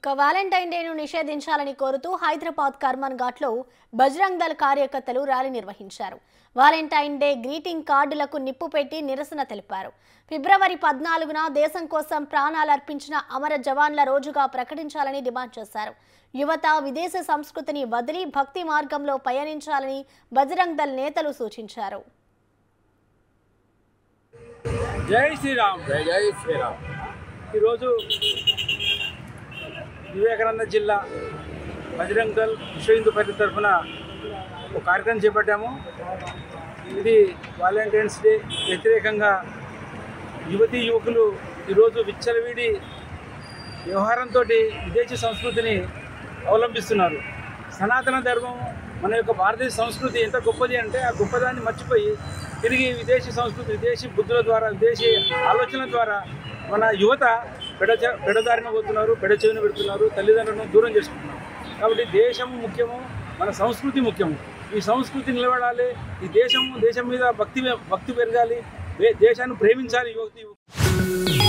ఇక వాలంటైన్ డేను నిషేధించాలని కోరుతూ హైదరాబాద్ కర్మన్ ఘాట్లో బజరంగ్ దళ్ కార్యకర్తలు ర్యాలీ నిర్వహించారు వాలంటైన్ డే గ్రీటింగ్ కార్డులకు నిప్పు పెట్టి నిరసన తెలిపారు ఫిబ్రవరి పద్నాలుగున దేశం కోసం ప్రాణాలు అర్పించిన అమర జవాన్ల రోజుగా ప్రకటించాలని డిమాండ్ చేశారు యువత విదేశ సంస్కృతిని వదిలి భక్తి మార్గంలో పయనించాలని బజరంగ్ దళ్ నేతలు సూచించారు జై శ్రీరామ్ జై జై శ్రీరామ్ ఈరోజు వివేకానంద జిల్లా బజరంగ్ దళ్ విశ్వ హిందూ పరిషత్ తరఫున ఒక కార్యక్రమం చేపట్టాము ఇది వాలంటైన్స్ డే వ్యతిరేకంగా యువతీ యువకులు ఈరోజు విచ్చలవిడి వ్యవహారంతో విదేశీ సంస్కృతిని అవలంబిస్తున్నారు సనాతన ధర్మం మన యొక్క భారతీయ సంస్కృతి ఎంత గొప్పది అంటే ఆ గొప్పదాన్ని మర్చిపోయి తిరిగి విదేశీ సంస్కృతి విదేశీ బుద్ధుల ద్వారా విదేశీ ఆలోచనల ద్వారా మన యువత పెడచ పెడదారిన పోతున్నారు పెడచెవిన పెడుతున్నారు తల్లిదండ్రులను దూరం చేసుకుంటున్నారు కాబట్టి దేశము ముఖ్యము మన సంస్కృతి ముఖ్యము ఈ సంస్కృతి నిలబడాలి ఈ దేశము దేశం మీద భక్తి భక్తి పెరగాలి దే- దేశాన్ని ప్రేమించాలి యువతి